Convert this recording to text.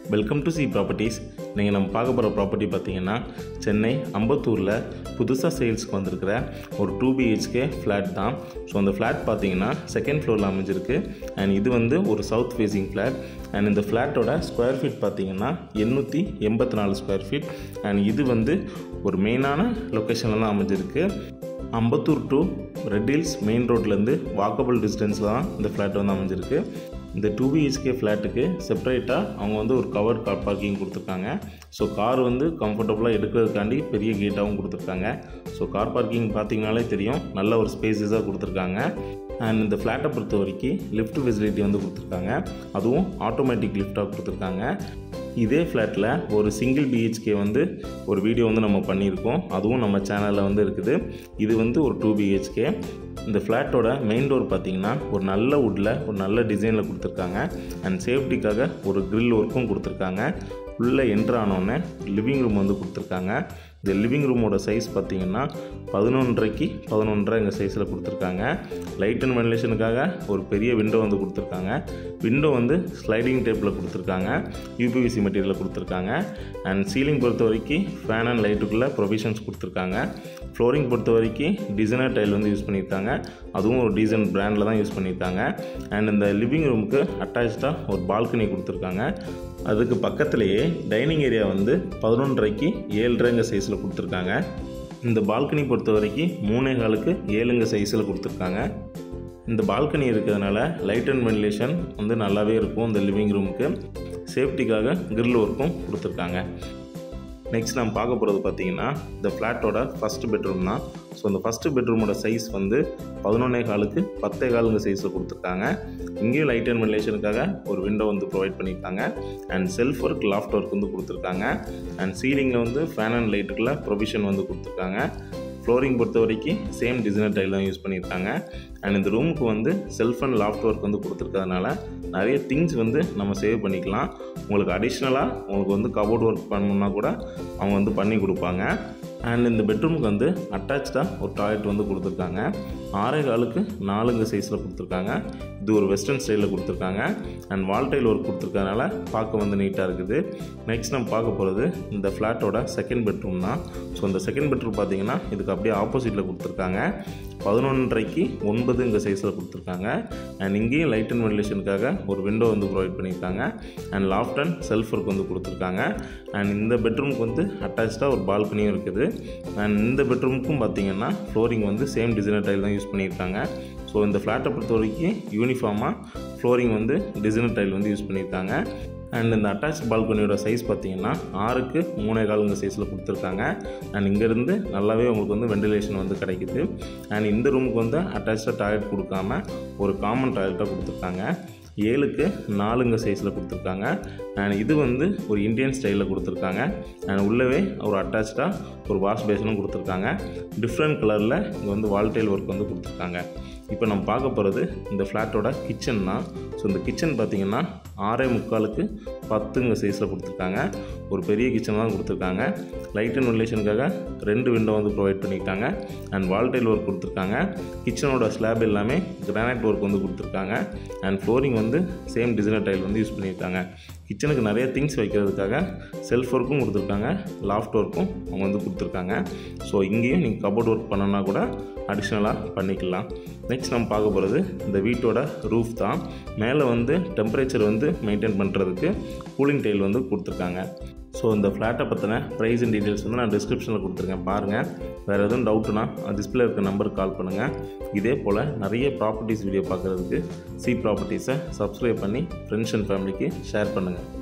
welcome to C properties நீங்கள் நம்ம பார்க்க போகிற ப்ராப்பர்ட்டி பார்த்தீங்கன்னா சென்னை அம்பத்தூரில் புதுசாக சேல்ஸ்க்கு வந்திருக்கிற ஒரு டூ பிஹெச்கே ஃப்ளாட் தான் ஸோ அந்த ஃப்ளாட் பார்த்தீங்கன்னா செகண்ட் ஃப்ளோரில் அமைஞ்சிருக்கு அண்ட் இது வந்து ஒரு சவுத் ஃபேஸிங் ஃப்ளாட் அண்ட் இந்த ஃப்ளாட்டோட ஸ்கொயர் ஃபீட் பார்த்தீங்கன்னா எண்ணூற்றி எண்பத்தி நாலு ஸ்கொயர் ஃபீட் அண்ட் இது வந்து ஒரு மெயினான லொக்கேஷனில் தான் அமைஞ்சிருக்கு அம்பத்தூர் டு ரெட் ஹில்ஸ் மெயின் ரோட்லேருந்து வாக்கபிள் டிஸ்டன்ஸில் தான் இந்த ஃப்ளாட் வந்து அமைஞ்சிருக்கு இந்த டூ பிஹெச்கே ஃப்ளாட்டுக்கு செப்பரேட்டாக அவங்க வந்து ஒரு கவர்ட் கார் பார்க்கிங் கொடுத்துருக்காங்க ஸோ கார் வந்து கம்ஃபர்டபுளாக எடுக்கிறதுக்காண்டி பெரிய கேட்டாகவும் கொடுத்துருக்காங்க ஸோ கார் பார்க்கிங் பார்த்தீங்கனாலே தெரியும் நல்ல ஒரு ஸ்பேசஸாக கொடுத்துருக்காங்க அண்ட் இந்த ஃப்ளாட்டை பொறுத்த வரைக்கும் லிஃப்ட் ஃபெசிலிட்டி வந்து கொடுத்துருக்காங்க அதுவும் ஆட்டோமேட்டிக் லிஃப்டாக கொடுத்துருக்காங்க இதே ஃப்ளாட்டில் ஒரு சிங்கிள் பிஹெச்கே வந்து ஒரு வீடியோ வந்து நம்ம பண்ணியிருக்கோம் அதுவும் நம்ம சேனலில் வந்து இருக்குது இது வந்து ஒரு டூ பிஹெச்கே இந்த ஃப்ளாட்டோட மெயின் டோர் பார்த்தீங்கன்னா ஒரு நல்ல வுட்டில் ஒரு நல்ல டிசைனில் கொடுத்துருக்காங்க அண்ட் சேஃப்டிக்காக ஒரு grill ஒர்க்கும் கொடுத்துருக்காங்க உள்ளே என்ட்ரு ஆனோடனே லிவிங் ரூம் வந்து கொடுத்துருக்காங்க இந்த லிவிங் ரூமோட சைஸ் பார்த்தீங்கன்னா பதினொன்றரைக்கு பதினொன்றரை எங்கள் சைஸில் கொடுத்துருக்காங்க லைட் அண்ட் வென்டிலேஷனுக்காக ஒரு பெரிய விண்டோ வந்து கொடுத்துருக்காங்க விண்டோ வந்து ஸ்லைடிங் டேப்பில் கொடுத்துருக்காங்க யூபிவிசி மெட்டீரியலில் கொடுத்துருக்காங்க அண்ட் சீலிங் பொறுத்த வரைக்கும் ஃபேன் அண்ட் லைட்டுக்குள்ளே ப்ரொவிஷன்ஸ் கொடுத்துருக்காங்க ஃப்ளோரிங் பொறுத்த வரைக்கும் டிசைனர் டைல் வந்து யூஸ் பண்ணியிருக்காங்க அதுவும் ஒரு டீசன்ட் பிராண்டில் தான் யூஸ் பண்ணியிருக்காங்க அண்ட் இந்த லிவிங் ரூமுக்கு அட்டாச்சாக ஒரு பால்கனி கொடுத்துருக்காங்க அதுக்கு பக்கத்துலேயே டைனிங் ஏரியா வந்து பதினொன்றரைக்கு ஏழரைங்க சைஸில் கொடுத்துருக்காங்க இந்த பால்கனி பொறுத்த வரைக்கும் மூணே காலுக்கு ஏழுங்க சைஸில் கொடுத்துருக்காங்க இந்த பால்கனி இருக்கிறதுனால லைட் அண்ட் வென்டிலேஷன் வந்து நல்லாவே இருக்கும் இந்த லிவிங் ரூமுக்கு சேஃப்டிக்காக grill ஒர்க்கும் கொடுத்துருக்காங்க நெக்ஸ்ட் நம்ம பார்க்க போகிறது பார்த்தீங்கன்னா இந்த ஃப்ளாட்டோட ஃபஸ்ட்டு பெட்ரூம் தான் ஸோ இந்த ஃபஸ்ட்டு பெட்ரூமோட சைஸ் வந்து பதினொன்னே காலுக்கு பத்தே காலுங்க சைஸில் கொடுத்துருக்காங்க இங்கேயும் லைட் அண்ட் வென்டிலேஷனுக்காக ஒரு விண்டோ வந்து ப்ரொவைட் பண்ணியிருக்காங்க and shelf work loft work வந்து கொடுத்துருக்காங்க அண்ட் சீலிங்கில் வந்து ஃபேன் அண்ட் லைட்டுக்குள்ள ப்ரொவிஷன் வந்து கொடுத்துருக்காங்க ஃப்ளோரிங் பொறுத்த வரைக்கும் சேம் டிசைனர் டைல் தான் யூஸ் பண்ணியிருக்காங்க அண்ட் இந்த ரூமுக்கு வந்து செல்ஃப் அண்ட் லாஃப்ட் ஒர்க் வந்து கொடுத்துருக்கறதுனால நிறைய திங்ஸ் வந்து நம்ம சேவ் பண்ணிக்கலாம் உங்களுக்கு அடிஷ்னலாக உங்களுக்கு வந்து கபோர்ட் ஒர்க் பண்ணணுன்னா கூட அவங்க வந்து பண்ணி கொடுப்பாங்க அண்ட் இந்த பெட்ரூமுக்கு வந்து அட்டாச்சாக ஒரு டாய்லெட் வந்து கொடுத்துருக்காங்க ஆறே காலுக்கு நாலுங்க சைஸில் கொடுத்துருக்காங்க இது ஒரு வெஸ்டர்ன் ஸ்டைலில் கொடுத்துருக்காங்க அண்ட் வால் டைல் ஒர்க் கொடுத்துருக்கறனால பார்க்க வந்து நீட்டாக இருக்குது நெக்ஸ்ட் நம்ம பார்க்க போகிறது இந்த ஃப்ளாட்டோட செகண்ட் பெட்ரூம் தான் ஸோ இந்த செகண்ட் பெட்ரூம் பார்த்தீங்கன்னா இதுக்கு அப்படியே ஆப்போசிட்டில் கொடுத்துருக்காங்க பதினொன்றரைக்கு ஒன்பது இங்கே சைஸில் கொடுத்துருக்காங்க அண்ட் இங்கேயும் லைட் அண்ட் வென்டிலேஷனுக்காக ஒரு விண்டோ வந்து ப்ரொவைட் பண்ணியிருக்காங்க and loft and shelf work வந்து கொடுத்துருக்காங்க அண்ட் இந்த பெட்ரூமுக்கு வந்து அட்டாச்சாக ஒரு பால்கனியும் இருக்குது அண்ட் இந்த பெட்ரூமுக்கும் பார்த்தீங்கன்னா ஃப்ளோரிங் வந்து சேம் டிசைனர் டைல் தான் யூஸ் பண்ணியிருக்காங்க ஸோ இந்த ஃப்ளாட்டை பொறுத்த வரைக்கும் யூனிஃபார்மாக ஃப்ளோரிங் வந்து டிசைனர் டைல் வந்து யூஸ் பண்ணியிருக்காங்க அண்ட் இந்த அட்டாச் பால்கனியோட சைஸ் பார்த்தீங்கன்னா ஆறுக்கு மூணே காலுங்க சைஸில் கொடுத்துருக்காங்க அண்ட் இங்கேருந்து நல்லாவே உங்களுக்கு வந்து வெண்டிலேஷன் வந்து கிடைக்குது அண்ட் இந்த ரூமுக்கு வந்து அட்டாச்சாக டாய்லெட் கொடுக்காம ஒரு காமன் டாய்லெட்டாக கொடுத்துருக்காங்க ஏழுக்கு நாலுங்க சைஸில் கொடுத்துருக்காங்க அண்ட் இது வந்து ஒரு இந்தியன் ஸ்டைலில் கொடுத்துருக்காங்க அண்ட் உள்ளவே ஒரு அட்டாச்சாக ஒரு வாஷ் பேஷனும் கொடுத்துருக்காங்க டிஃப்ரெண்ட் கலரில் இங்கே வந்து வால்டைல் ஒர்க் வந்து கொடுத்துருக்காங்க இப்போ நம்ம பார்க்க போகிறது இந்த ஃப்ளாட்டோட கிச்சன் தான் ஸோ இந்த கிச்சன் பார்த்தீங்கன்னா ஆறே முக்காலுக்கு பத்துங்க சைஸில் கொடுத்துருக்காங்க ஒரு பெரிய கிச்சன் தான் கொடுத்துருக்காங்க லைட் அண்ட் வென்டிலேஷனுக்காக ரெண்டு விண்டோ வந்து ப்ரொவைட் பண்ணியிருக்காங்க அண்ட் வால்டைல் ஒர்க் கொடுத்துருக்காங்க கிச்சனோட ஸ்லாப் எல்லாமே கிரானைட் ஒர்க் வந்து கொடுத்துருக்காங்க அண்ட் ஃப்ளோரிங் வந்து சேம் டிசைனர் டைல் வந்து யூஸ் பண்ணியிருக்காங்க கிச்சனுக்கு நிறைய திங்ஸ் வைக்கிறதுக்காக செல்ஃப் ஒர்க்கும் கொடுத்துருக்காங்க லாஃப்ட் ஒர்க்கும் அவங்க வந்து கொடுத்துருக்காங்க ஸோ இங்கேயும் நீங்கள் கபோர்ட் ஒர்க் பண்ணோன்னா கூட அடிஷ்னலாக பண்ணிக்கலாம் நெக்ஸ்ட் நம்ம பார்க்க போகிறது இந்த வீட்டோட ரூஃப் தான் மேலே வந்து டெம்பரேச்சர் வந்து மெயின்டைன் பண்ணுறதுக்கு கூலிங் டைல் வந்து கொடுத்துருக்காங்க ஸோ இந்த ஃப்ளாட்டை பற்றின ப்ரைஸ் அண்ட் டீட்டெயில்ஸ் வந்து நான் டிஸ்கிரிப்ஷனில் கொடுத்துருக்கேன் பாருங்கள் வேறு எதுவும் டவுட்டுனா டிஸ்பிளே இருக்க நம்பருக்கு கால் பண்ணுங்கள் இதே போல் நிறைய ப்ராப்பர்ட்டிஸ் வீடியோ பார்க்குறதுக்கு சி ப்ராப்பர்ட்டிஸை சப்ஸ்கிரைப் பண்ணி ஃப்ரெண்ட்ஸ் அண்ட் ஃபேமிலிக்கு ஷேர் பண்ணுங்கள்